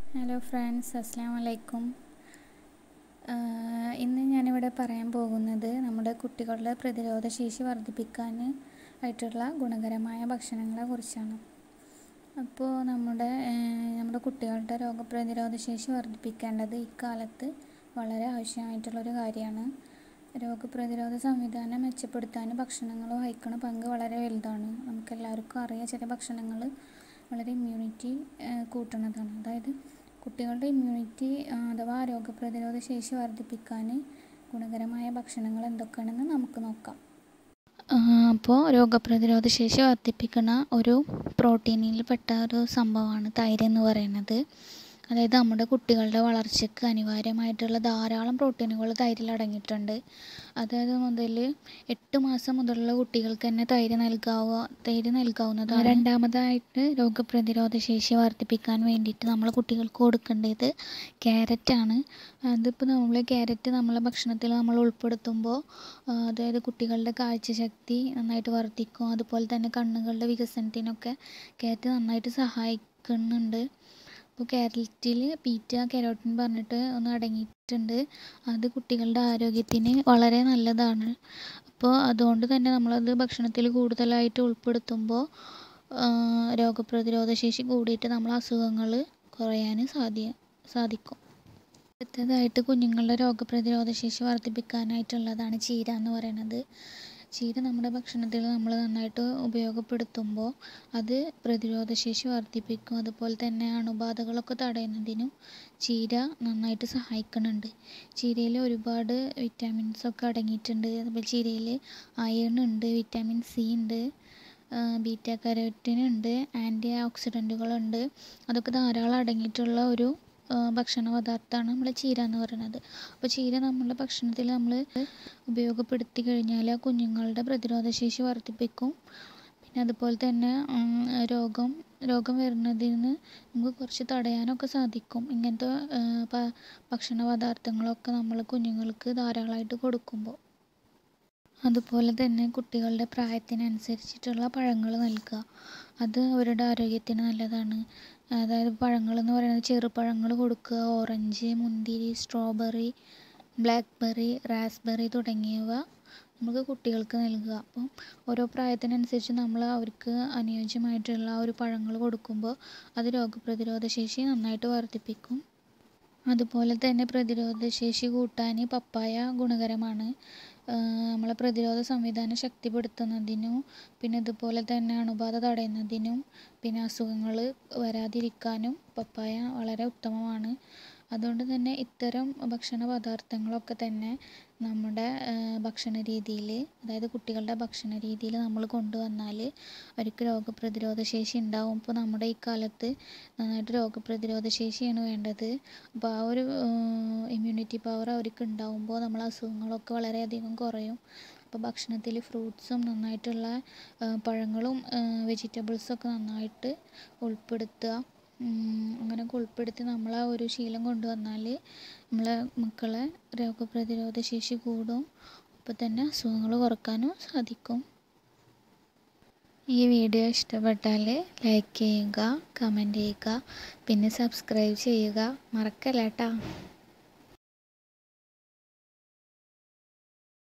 hello friends അസ്സാം വലൈക്കും ഇന്ന് ഞാനിവിടെ പറയാൻ പോകുന്നത് നമ്മുടെ കുട്ടികളുടെ പ്രതിരോധ ശേഷി വർദ്ധിപ്പിക്കാൻ ആയിട്ടുള്ള ഗുണകരമായ ഭക്ഷണങ്ങളെ കുറിച്ചാണ് അപ്പോൾ നമ്മുടെ നമ്മുടെ കുട്ടികളുടെ രോഗപ്രതിരോധ ശേഷി വർദ്ധിപ്പിക്കേണ്ടത് ഇക്കാലത്ത് വളരെ ആവശ്യമായിട്ടുള്ളൊരു കാര്യമാണ് രോഗപ്രതിരോധ സംവിധാനം മെച്ചപ്പെടുത്താൻ ഭക്ഷണങ്ങൾ വഹിക്കുന്ന പങ്ക് വളരെ വലുതാണ് നമുക്കെല്ലാവർക്കും അറിയാം ചില ഭക്ഷണങ്ങൾ വളരെ ഇമ്മ്യൂണിറ്റി കൂട്ടുന്നതാണ് അതായത് കുട്ടികളുടെ ഇമ്മ്യൂണിറ്റി അഥവാ രോഗപ്രതിരോധ ശേഷി വർദ്ധിപ്പിക്കാൻ ഗുണകരമായ ഭക്ഷണങ്ങൾ എന്തൊക്കെയാണെന്ന് നമുക്ക് നോക്കാം അപ്പോൾ രോഗപ്രതിരോധ ശേഷി വർദ്ധിപ്പിക്കുന്ന ഒരു പ്രോട്ടീനിൽ പെട്ട ഒരു സംഭവമാണ് തൈര് എന്ന് പറയുന്നത് അതായത് നമ്മുടെ കുട്ടികളുടെ വളർച്ചയ്ക്ക് അനിവാര്യമായിട്ടുള്ള ധാരാളം പ്രോട്ടീനുകൾ തൈരിൽ അടങ്ങിയിട്ടുണ്ട് അതായത് മുതൽ എട്ട് മാസം മുതലുള്ള കുട്ടികൾക്ക് തന്നെ തൈര് നൽകാവുക തൈര് നൽകാവുന്നതാണ് രണ്ടാമതായിട്ട് രോഗപ്രതിരോധ ശേഷി വർദ്ധിപ്പിക്കാൻ വേണ്ടിയിട്ട് നമ്മൾ കുട്ടികൾക്ക് കൊടുക്കേണ്ടത് ക്യാരറ്റാണ് അതിപ്പോൾ നമ്മൾ ക്യാരറ്റ് നമ്മളെ ഭക്ഷണത്തിൽ നമ്മൾ ഉൾപ്പെടുത്തുമ്പോൾ അതായത് കുട്ടികളുടെ കാഴ്ചശക്തി നന്നായിട്ട് വർദ്ധിക്കും അതുപോലെ തന്നെ കണ്ണുകളുടെ വികസനത്തിനൊക്കെ ക്യാരറ്റ് നന്നായിട്ട് സഹായിക്കുന്നുണ്ട് അപ്പോൾ ക്യാരറ്റിൽ ബീറ്റ കെരോട്ടിൻ പറഞ്ഞിട്ട് ഒന്ന് അടങ്ങിയിട്ടുണ്ട് അത് കുട്ടികളുടെ ആരോഗ്യത്തിന് വളരെ നല്ലതാണ് അപ്പോൾ അതുകൊണ്ട് തന്നെ നമ്മളത് ഭക്ഷണത്തിൽ കൂടുതലായിട്ട് ഉൾപ്പെടുത്തുമ്പോൾ രോഗപ്രതിരോധ ശേഷി കൂടിയിട്ട് നമ്മൾ അസുഖങ്ങൾ കുറയാൻ സാധ്യ സാധിക്കും അടുത്തതായിട്ട് കുഞ്ഞുങ്ങളുടെ രോഗപ്രതിരോധ ശേഷി വർദ്ധിപ്പിക്കാനായിട്ടുള്ളതാണ് ചീര എന്ന് പറയുന്നത് ചീര നമ്മുടെ ഭക്ഷണത്തിൽ നമ്മൾ നന്നായിട്ട് ഉപയോഗപ്പെടുത്തുമ്പോൾ അത് പ്രതിരോധശേഷി വർദ്ധിപ്പിക്കും അതുപോലെ തന്നെ അണുബാധകളൊക്കെ തടയുന്നതിനും ചീര നന്നായിട്ട് സഹായിക്കുന്നുണ്ട് ചീരയിൽ ഒരുപാട് വിറ്റാമിൻസ് ഒക്കെ അടങ്ങിയിട്ടുണ്ട് അതുപോലെ ചീരയിൽ അയൺ ഉണ്ട് വിറ്റാമിൻ സി ഉണ്ട് ബീറ്റ കരോറ്റിൻ ഉണ്ട് ആൻറ്റി ഓക്സിഡൻറ്റുകളുണ്ട് അതൊക്കെ ധാരാളം അടങ്ങിയിട്ടുള്ള ഒരു ഭക്ഷണ പദാർത്ഥമാണ് നമ്മൾ ചീര എന്ന് പറയുന്നത് അപ്പോൾ ചീര നമ്മുടെ ഭക്ഷണത്തിൽ നമ്മൾ ഉപയോഗപ്പെടുത്തി കഴിഞ്ഞാൽ ആ കുഞ്ഞുങ്ങളുടെ പ്രതിരോധശേഷി വർദ്ധിപ്പിക്കും പിന്നെ അതുപോലെ തന്നെ രോഗം രോഗം വരുന്നതിന് നമുക്ക് കുറച്ച് തടയാനൊക്കെ സാധിക്കും ഇങ്ങനത്തെ ഭക്ഷണ പദാർത്ഥങ്ങളൊക്കെ നമ്മൾ കുഞ്ഞുങ്ങൾക്ക് ധാരാളമായിട്ട് കൊടുക്കുമ്പോൾ അതുപോലെ തന്നെ കുട്ടികളുടെ പ്രായത്തിനനുസരിച്ചിട്ടുള്ള പഴങ്ങൾ നൽകുക അത് അവരുടെ ആരോഗ്യത്തിന് നല്ലതാണ് അതായത് പഴങ്ങൾ എന്ന് പറയുന്നത് ചെറുപഴങ്ങൾ കൊടുക്കുക ഓറഞ്ച് മുന്തിരി സ്ട്രോബെറി ബ്ലാക്ക്ബെറി റാസ്ബെറി തുടങ്ങിയവ നമുക്ക് കുട്ടികൾക്ക് നൽകുക അപ്പം ഓരോ പ്രായത്തിനനുസരിച്ച് നമ്മൾ അവർക്ക് അനുയോജ്യമായിട്ടുള്ള ഒരു പഴങ്ങൾ കൊടുക്കുമ്പോൾ അത് രോഗപ്രതിരോധ ശേഷി നന്നായിട്ട് വർദ്ധിപ്പിക്കും അതുപോലെ തന്നെ പ്രതിരോധശേഷി കൂട്ടാൻ പപ്പായ ഗുണകരമാണ് നമ്മളെ പ്രതിരോധ സംവിധാനം ശക്തിപ്പെടുത്തുന്നതിനും പിന്നെ ഇതുപോലെ തന്നെ അണുബാധ തടയുന്നതിനും പിന്നെ അസുഖങ്ങൾ വരാതിരിക്കാനും പപ്പായ വളരെ ഉത്തമമാണ് അതുകൊണ്ട് തന്നെ ഇത്തരം ഭക്ഷണ പദാർത്ഥങ്ങളൊക്കെ തന്നെ നമ്മുടെ ഭക്ഷണ രീതിയിൽ അതായത് കുട്ടികളുടെ ഭക്ഷണ രീതിയിൽ നമ്മൾ കൊണ്ടുവന്നാൽ അവർക്ക് രോഗപ്രതിരോധ ശേഷി ഉണ്ടാവും ഇപ്പോൾ നമ്മുടെ ഈ കാലത്ത് നന്നായിട്ട് രോഗപ്രതിരോധ ശേഷിയാണ് വേണ്ടത് അപ്പോൾ ആ ഒരു ഇമ്മ്യൂണിറ്റി പവർ അവർക്ക് ഉണ്ടാവുമ്പോൾ നമ്മൾ അസുഖങ്ങളൊക്കെ വളരെയധികം കുറയും അപ്പോൾ ഭക്ഷണത്തിൽ ഫ്രൂട്ട്സും നന്നായിട്ടുള്ള പഴങ്ങളും വെജിറ്റബിൾസൊക്കെ നന്നായിട്ട് ഉൾപ്പെടുത്തുക അങ്ങനെയൊക്കെ ഉൾപ്പെടുത്തി നമ്മൾ ആ ഒരു ശീലം കൊണ്ടുവന്നാൽ നമ്മളെ മക്കളെ രോഗപ്രതിരോധ ശേഷി കൂടും അപ്പോൾ തന്നെ അസുഖങ്ങൾ കുറക്കാനും സാധിക്കും ഈ വീഡിയോ ഇഷ്ടപ്പെട്ടാൽ ലൈക്ക് ചെയ്യുക കമൻറ്റ് ചെയ്യുക പിന്നെ സബ്സ്ക്രൈബ് ചെയ്യുക മറക്കല്ല കേട്ടോ